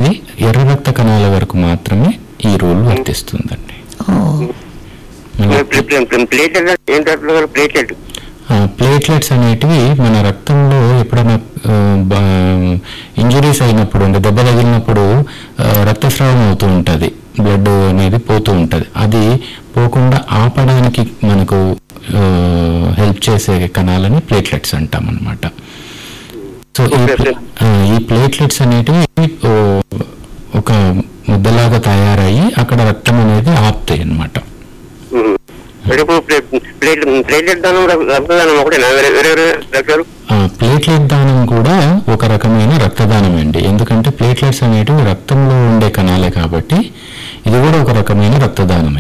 అనేది ఎర్ర రక్త కణాల వరకు మాత్రమే ఈ రూల్ వర్తిస్తుందండి ఓ, మన ప్లేటెడ్ ఏంటంటారు ప్లేటెడ్ ప్లేట్లెట్స్ అనేటివి మన రక్తంలో ఎప్పుడైనా ఇంజురీస్ అయినప్పుడు అంటే దెబ్బ తగిలినప్పుడు ఆ, రక్తస్రావం అవుతూ ఉంటుంది బ్లడ్ అనేది పోతూ ఉంటుంది అది పోకుండా ఆపడానికి మనకు హెల్ప్ చేసే కణాలని ప్లేట్లెట్స్ అంటాం అనమాట సో ఈ ప్లే- ఆ, ఈ ప్లేట్లెట్స్ అనేటివి ఓ, ఒక ముద్దలాగా తయారయ్యి అక్కడ రక్తం అనేది ఆపుతాయి అన్నమాట అంటే ఇప్పుడు ప్లేట్ ప్లేటెడ్ దానం రక్తదానం ఒకటేనా వేరే వేరే వేరే డాక్టర్ ఆ, ప్లేట్లెట్ దానం కూడా ఒక రకమైన రక్తదానం అండి ఎందుకంటే ప్లేట్లెట్స్ అనేటివి రక్తంలో ఉండే కణాలే కాబట్టి ఇది కూడా ఒక రకమైన రక్తదానమే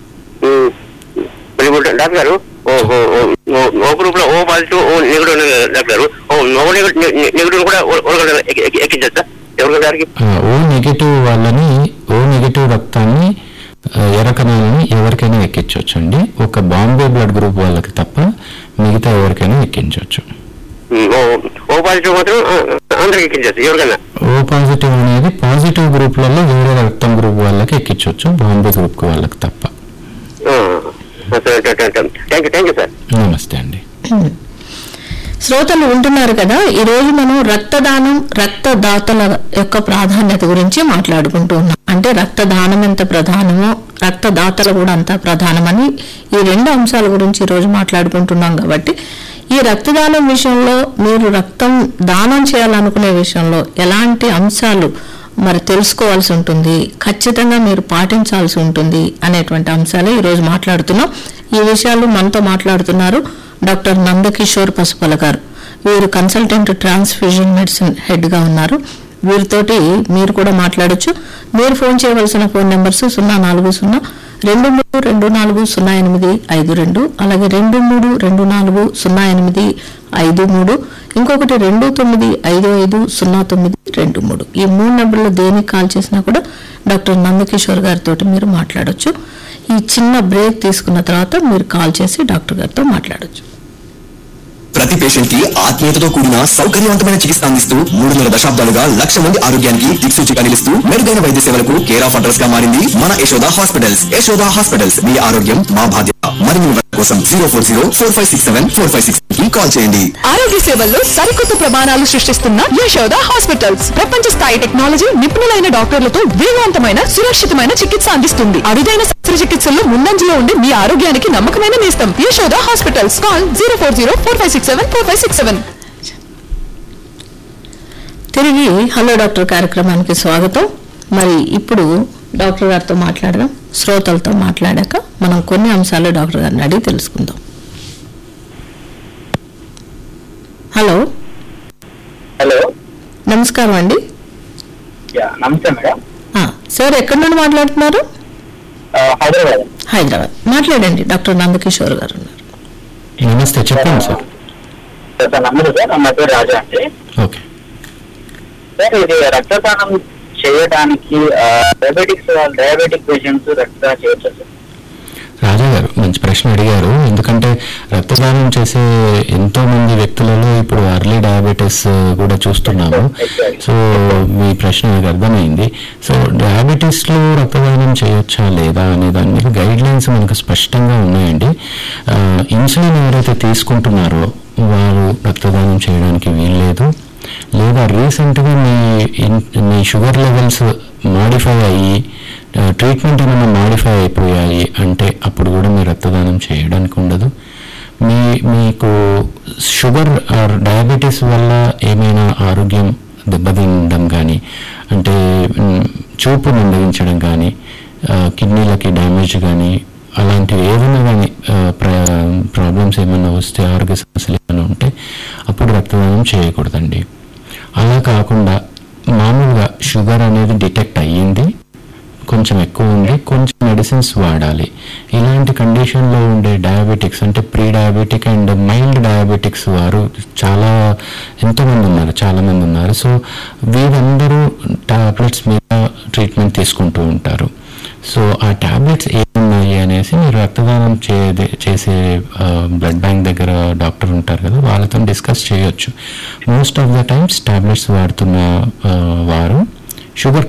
మరి ఇప్పుడు డాక్టర్ గారు ఓ ఓ- ఓ- ఓ- ఓ గ్రూప్ లో ఓ పాజిటివ్ ఓ నెగిటివ్ ఉన్నది కదా డాక్టర్ గారు ఓ నో నెగిటివ్ కూడా ఒకరికైనా ఎక్కి- ఎక్కి- ఎక్కించచ్చా ఎవరికి గారికి ఆ, ఓ నెగిటివ్ వాళ్ళని ఓ నెగిటివ్ రక్తాన్ని ఆ, ఎర్ర కణాలని ఎవరికైనా ఎక్కించవచ్చు అండి ఒక బాంబే బ్లడ్ గ్రూప్ వాళ్ళకి తప్ప మిగతా ఎవరికైనా ఎక్కించవచ్చు ఓ ఓ పాజిటివ్ మాత్రం ఆ, అందరికి ఎక్కించచ్చు ఎవరికైనా ఓ పాజిటివ్ అనేది పాజిటివ్ గ్రూప్లలో వేరే రక్తం గ్రూప్ వాళ్ళకి ఎక్కించవచ్చు బాంబే గ్రూప్ వాళ్ళకి తప్ప thank you thank you sir నమస్తే అండి శ్రోతలు ఉంటున్నారు కదా ఈ రోజు మనం రక్తదానం రక్తదాతల యొక్క ప్రాధాన్యత గురించి మాట్లాడుకుంటూ ఉన్నాం అంటే రక్తదానం ఎంత ప్రధానమో రక్తదాతలు కూడా అంత ప్రధానమని ఈ రెండు అంశాల గురించి ఈ రోజు మాట్లాడుకుంటున్నాం కాబట్టి ఈ రక్తదానం విషయంలో మీరు రక్తం దానం చేయాలనుకునే విషయంలో ఎలాంటి అంశాలు మరి తెలుసుకోవాల్సి ఉంటుంది ఖచ్చితంగా మీరు పాటించాల్సి ఉంటుంది అనేటువంటి అంశాలే ఈరోజు మాట్లాడుతున్నాం ఈ విషయాలు మనతో మాట్లాడుతున్నారు డాక్టర్ నందకిషోర్ పసుపల గారు వీరు కన్సల్టెంట్ ట్రాన్స్ఫ్యూజన్ మెడిసిన్ హెడ్ గా ఉన్నారు వీరితోటి మీరు కూడా మాట్లాడొచ్చు మీరు ఫోన్ చేయవలసిన ఫోన్ నెంబర్స్ సున్నా నాలుగు సున్నా రెండు మూడు రెండు నాలుగు సున్నా ఎనిమిది ఐదు రెండు అలాగే రెండు మూడు రెండు నాలుగు సున్నా ఎనిమిది ఐదు మూడు ఇంకొకటి రెండు తొమ్మిది ఐదు ఐదు సున్నా తొమ్మిది రెండు మూడు ఈ మూడు నెంబర్లో దేనికి కాల్ చేసినా కూడా డాక్టర్ నందకిషోర్ గారితో మీరు మాట్లాడొచ్చు ఈ చిన్న బ్రేక్ తీసుకున్న తర్వాత మీరు కాల్ చేసి డాక్టర్ గారితో మాట్లాడొచ్చు ప్రతి పేషెంట్ కి ఆత్మీయతతో కూడిన సౌకర్యవంతమైన చికిత్స అందిస్తూ మూడున్నర దశాబ్దాలుగా లక్ష మంది ఆరోగ్యానికి దిక్సూచిగా నిలుస్తూ మెరుగైన వైద్య సేవలకు కేర్ ఆఫ్ అడ్రస్ గా మారింది మన యశోద హాస్పిటల్స్ యశోద హాస్పిటల్స్ మీ ఆరోగ్యం మా బాధ్యత మరిన్ని వివరాల కోసం zero four zero four five six seven four five six కి కాల్ చేయండి ఆరోగ్య సేవల్లో సరికొత్త ప్రమాణాలు సృష్టిస్తున్న యశోద హాస్పిటల్స్ ప్రపంచ స్థాయి టెక్నాలజీ నిపుణులైన డాక్టర్లతో వేగవంతమైన సురక్షితమైన చికిత్స అందిస్తుంది అరుదైన శస్త్రచికిత్సల్లో ముందంజలో ఉండి మీ ఆరోగ్యానికి నమ్మకమైన నేస్తం Yashoda hospitals call zero four zero four five six seven four five six seven తిరిగి హలో డాక్టర్ కార్యక్రమానికి స్వాగతం మరి ఇప్పుడు డాక్టర్ గారితో మాట్లాడదాం శ్రోతలతో మాట్లాడాక మనం కొన్ని అంశాలు డాక్టర్ గారిని అడిగి తెలుసుకుందాం హలో హలో నమస్కారం అండి యా నమస్తే మేడం ఆ, సార్ ఎక్కడి నుండి మాట్లాడుతున్నారు ఆ, హైదరాబాద్ హైదరాబాద్ మాట్లాడండి డాక్టర్ నందకిషోర్ గారు ఉన్నారు నమస్తే చెప్పండి సార్ సార్ సార్ నమ్మదు సార్ నా పేరు రాజా అండి ఓకే సార్ ఇది రక్తదానం చేయడానికి డయాబెటిక్స్ డయాబెటిక్ పేషెంట్స్ రక్తదానం చేయొచ్చు సార్ రాజా గారు మంచి ప్రశ్న అడిగారు ఎందుకంటే రక్తదానం చేసే ఎంతో మంది వ్యక్తులలో ఇప్పుడు అర్లీ డయాబెటీస్ కూడా చూస్తున్నాము సో మీ ప్రశ్న నాకు అర్థమైంది సో డయాబెటీస్ లో రక్తదానం చేయొచ్చా లేదా అనే దాని మీద గైడ్ లైన్స్ మనకు స్పష్టంగా ఉన్నాయండి ఆ, ఇన్సులిన్ ఎవరైతే తీసుకుంటున్నారో వారు రక్తదానం చేయడానికి వీల్లేదు లేదా రీసెంట్గా మీ ఇన్- మీ షుగర్ లెవెల్స్ మాడిఫై అయ్యి ఆ, ట్రీట్మెంట్ ఏమైనా మాడిఫై అయిపోయాయి అంటే అప్పుడు కూడా మీరు రక్తదానం చేయడానికి ఉండదు మీ మీకు షుగర్ ఆర్ డయాబెటీస్ వల్ల ఏమైనా ఆరోగ్యం దెబ్బతినడం కానీ అంటే మ్, చూపు మందగించడం కానీ ఆ, కిడ్నీలకి డ్యామేజ్ కానీ అలాంటివి ఏమైనా కానీ ప్రాబ్లమ్స్ ఏమైనా వస్తే ఆరోగ్య సమస్యలు ఏమైనా ఉంటే అప్పుడు రక్తదానం చేయకూడదండి అలా కాకుండా మామూలుగా షుగర్ అనేది డిటెక్ట్ అయ్యింది కొంచెం ఎక్కువ ఉంది కొంచెం మెడిసిన్స్ వాడాలి ఇలాంటి కండిషన్లో ఉండే డయాబెటిక్స్ అంటే pre diabetic and mild diabetics వారు చాలా ఎంతోమంది ఉన్నారు చాలామంది ఉన్నారు సో వీరందరూ టాబ్లెట్స్ మీద ట్రీట్మెంట్ తీసుకుంటూ ఉంటారు సో ఆ టాబ్లెట్స్ ఏమున్నాయి అనేసి మీరు రక్తదానం చే చేసే బ్లడ్ బ్యాంక్ దగ్గర డాక్టర్ ఉంటారు కదా వాళ్ళతో డిస్కస్ చేయొచ్చు most of the times tablets వాడుతున్న ఆ, వారు షుగర్